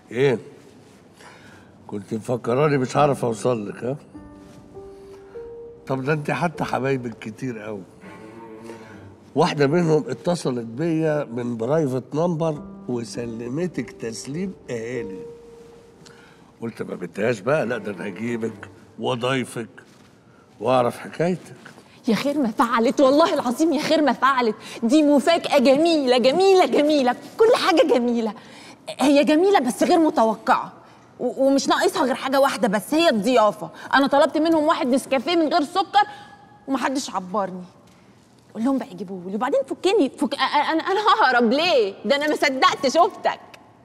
ايه كنت مفكراني مش هعرف اوصل لك ها طب ده انت حتى حبايبك كتير قوي واحده منهم اتصلت بيا من برايفت نمبر وسلمتك تسليم اهالي قلت ما بدهاش بقى لا ده انا هجيبك واضيفك واعرف حكايتك يا خير ما فعلت والله العظيم يا خير ما فعلت دي مفاجأة جميلة جميلة جميلة كل حاجة جميلة هي جميلة بس غير متوقعة و- ومش ناقصها غير حاجة واحدة بس هي الضيافة أنا طلبت منهم واحد نسكافيه من غير سكر ومحدش عبرني قول لهم بقى يجيبوه لي وبعدين فكني فك... أ- أ- انا انا ههرب ليه ده انا ما صدقت شفتك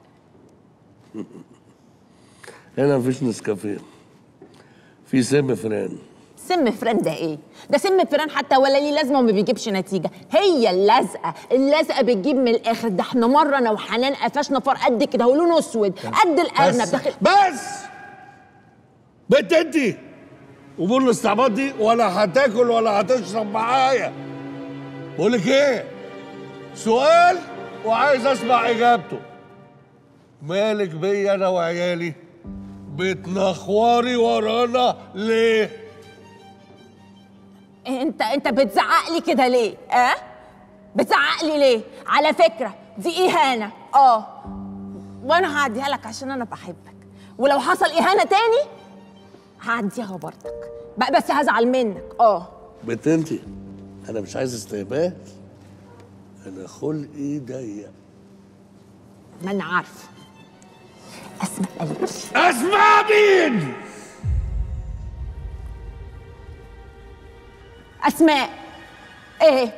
هنا مفيش نسكافيه في سم فران سم فران ده ايه ده سم فران حتى ولا ليه لازمه وما بيجيبش نتيجه هي اللزقه اللزقه بتجيب من الاخر ده احنا مره انا وحنان قفشنا فار قد كده ولونه اسود قد الارنب بس داخل بس بنت انت امور الاستعباط دي ولا هتاكل ولا هتشرب معايا بقول لك ايه سؤال وعايز اسمع اجابته مالك بيا انا وعيالي بتنخوري ورانا ليه انت انت بتزعق لي كده ليه اه بتزعق لي ليه على فكره دي اهانه اه وانا هعديها لك عشان انا بحبك ولو حصل اهانه تاني هعديها برضك بقى بس هزعل منك اه بنت انت انا مش عايز استهبال انا خلقي ضيق ما انا عارفه اسمع قلبي اسمع مين اسماء ايه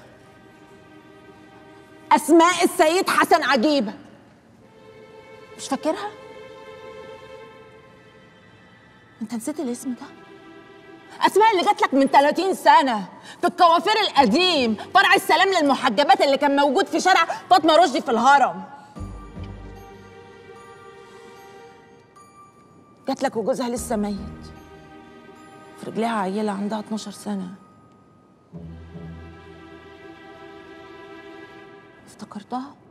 اسماء السيد حسن عجيبه مش فاكرها انت نسيت الاسم ده اسماء اللي جات لك من 30 سنه في الكوافير القديم فرع السلام للمحجبات اللي كان موجود في شارع فاطمه رشدي في الهرم جات لك وجوزها لسه ميت في رجليها عيله عندها 12 سنه افتكرتها